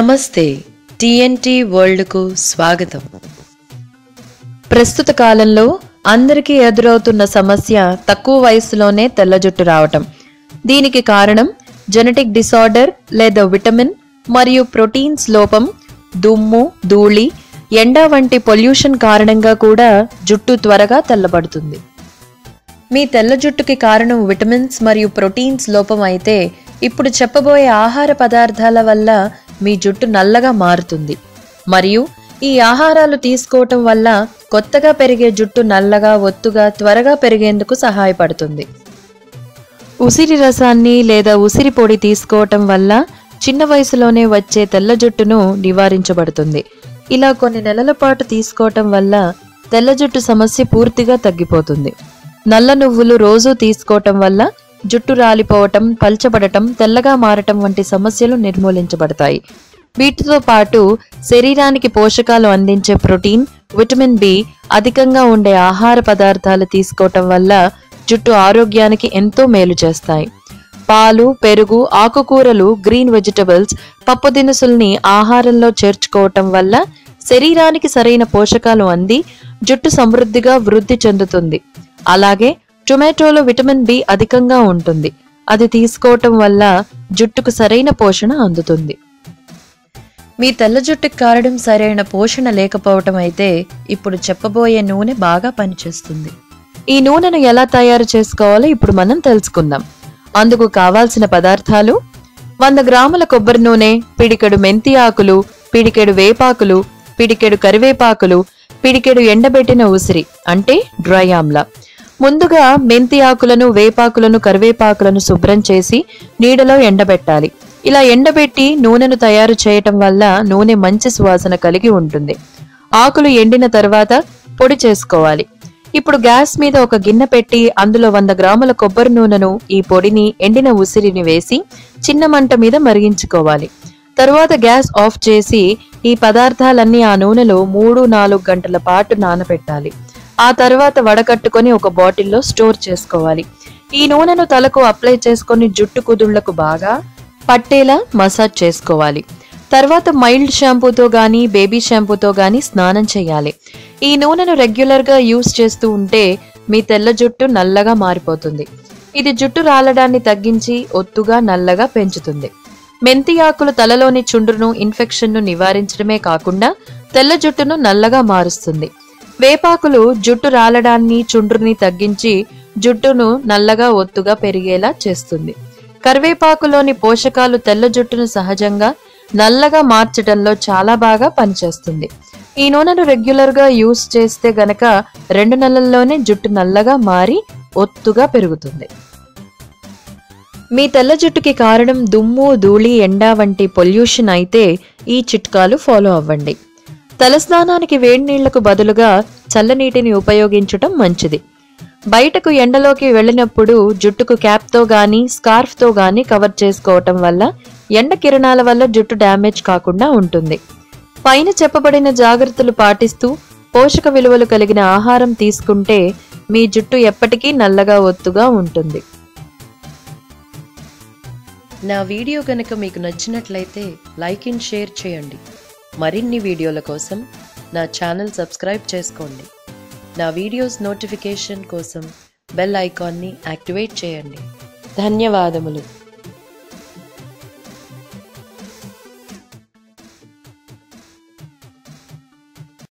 నమస్తే టిఎన్టీ వరల్డ్కు స్వాగతం ప్రస్తుత కాలంలో అందరికీ ఎదురవుతున్న సమస్య తక్కువ వయసులోనే తెల్ల జుట్టు రావటం దీనికి కారణం జెనెటిక్ డిసార్డర్ లేదా విటమిన్ మరియు ప్రోటీన్స్ లోపం దుమ్ము ధూళి ఎండ వంటి పొల్యూషన్ కారణంగా కూడా జుట్టు త్వరగా తెల్లబడుతుంది మీ తెల్ల జుట్టుకి కారణం విటమిన్స్ మరియు ప్రోటీన్స్ లోపం అయితే ఇప్పుడు చెప్పబోయే ఆహార పదార్థాల వల్ల మీ జుట్టు నల్లగా మారుతుంది మరియు ఈ ఆహారాలు తీసుకోవటం వల్ల కొత్తగా పెరిగే జుట్టు నల్లగా ఒత్తుగా త్వరగా పెరిగేందుకు సహాయపడుతుంది ఉసిరి రసాన్ని లేదా ఉసిరి పొడి తీసుకోవటం వల్ల చిన్న వయసులోనే వచ్చే తెల్ల జుట్టును నివారించబడుతుంది ఇలా కొన్ని నెలల పాటు తీసుకోవటం వల్ల తెల్ల జుట్టు సమస్య పూర్తిగా తగ్గిపోతుంది నల్ల నువ్వులు రోజు తీసుకోవటం వల్ల జుట్టు రాలిపోవటం పల్చబడటం తెల్లగా మారటం వంటి సమస్యలు నిర్మూలించబడతాయి వీటితో పాటు శరీరానికి పోషకాలు అందించే ప్రోటీన్ విటమిన్ బి అధికంగా ఉండే ఆహార పదార్థాలు తీసుకోవటం వల్ల జుట్టు ఆరోగ్యానికి ఎంతో మేలు చేస్తాయి పాలు పెరుగు ఆకుకూరలు గ్రీన్ వెజిటబుల్స్ పప్పు దినుసుల్ని ఆహారంలో చేర్చుకోవటం వల్ల శరీరానికి సరైన పోషకాలు అంది జుట్టు సమృద్ధిగా వృద్ధి చెందుతుంది అలాగే టొమాటోలో విటమిన్ బి అధికంగా ఉంటుంది అది తీసుకోవటం వల్ల జుట్టుకు సరైన పోషణ అందుతుంది మీ తెల్ల జుట్టుకి కారణం సరైన పోషణ లేకపోవటం అయితే ఇప్పుడు చెప్పబోయే నూనె బాగా పనిచేస్తుంది ఈ నూనెను ఎలా తయారు చేసుకోవాలో ఇప్పుడు మనం తెలుసుకుందాం అందుకు కావాల్సిన పదార్థాలు వంద గ్రాముల కొబ్బరి నూనె పిడికెడు మెంతి ఆకులు పిడికెడు వేపాకులు పిడికెడు కరివేపాకులు పిడికెడు ఎండబెట్టిన ఉసిరి అంటే డ్రై ఆమ్లా ముందుగా మెంతి ఆకులను వేపాకులను కరివేపాకులను శుభ్రం చేసి నీడలో ఎండబెట్టాలి ఇలా ఎండబెట్టి నూనెను తయారు చేయటం వల్ల నూనె మంచి సువాసన కలిగి ఉంటుంది ఆకులు ఎండిన తర్వాత పొడి చేసుకోవాలి ఇప్పుడు గ్యాస్ మీద ఒక గిన్నె పెట్టి అందులో వంద గ్రాముల కొబ్బరి నూనెను ఈ పొడిని ఎండిన ఉసిరిని వేసి చిన్న మంట మీద మరిగించుకోవాలి తరువాత గ్యాస్ ఆఫ్ చేసి ఈ పదార్థాలన్నీ ఆ నూనెలో మూడు నాలుగు గంటల పాటు నానబెట్టాలి ఆ తర్వాత వడకట్టుకొని ఒక బాటిల్లో స్టోర్ చేసుకోవాలి ఈ నూనెను తలకు అప్లై చేసుకొని జుట్టు కుదుళ్లకు బాగా పట్టేలా మసాజ్ చేసుకోవాలి తర్వాత మైల్డ్ షాంపూతో గానీ బేబీ షాంపూతో గానీ స్నానం చేయాలి ఈ నూనెను రెగ్యులర్గా యూస్ చేస్తూ ఉంటే మీ తెల్ల జుట్టు నల్లగా మారిపోతుంది ఇది జుట్టు రాలడాన్ని తగ్గించి ఒత్తుగా నల్లగా పెంచుతుంది మెంతి ఆకులు తలలోని చుండ్రును ఇన్ఫెక్షన్ను నివారించడమే కాకుండా తెల్ల జుట్టును నల్లగా మారుస్తుంది వేపాకులు జుట్టు రాలడాన్ని చుండ్రుని తగ్గించి జుట్టును నల్లగా ఒత్తుగా పెరిగేలా చేస్తుంది కరివేపాకులోని పోషకాలు తెల్ల జుట్టును సహజంగా నల్లగా మార్చడంలో చాలా బాగా పనిచేస్తుంది ఈ నూనెను రెగ్యులర్ గా యూస్ చేస్తే గనక రెండు నెలల్లోనే జుట్టు నల్లగా మారి ఒత్తుగా పెరుగుతుంది మీ తెల్ల జుట్టుకి కారణం దుమ్ము ధూళి ఎండ వంటి పొల్యూషన్ అయితే ఈ చిట్కాలు ఫాలో అవ్వండి తలస్నానానికి వేడి నీళ్లకు బదులుగా చల్లనీటిని ఉపయోగించటం మంచిది బయటకు ఎండలోకి వెళ్ళినప్పుడు జుట్టుకు క్యాప్తో గాని స్కార్ఫ్తో గాని కవర్ చేసుకోవటం వల్ల ఎండ కిరణాల వల్ల జుట్టు డ్యామేజ్ కాకుండా ఉంటుంది పైన చెప్పబడిన జాగ్రత్తలు పాటిస్తూ పోషక విలువలు కలిగిన ఆహారం తీసుకుంటే మీ జుట్టు ఎప్పటికీ నల్లగా ఒత్తుగా ఉంటుంది నా వీడియో గనక మీకు నచ్చినట్లయితే లైక్ అండ్ షేర్ చేయండి మరిన్ని వీడియోల కోసం నా ఛానల్ సబ్స్క్రైబ్ చేసుకోండి నా వీడియోస్ నోటిఫికేషన్ కోసం బెల్ ఐకాన్ని యాక్టివేట్ చేయండి ధన్యవాదములు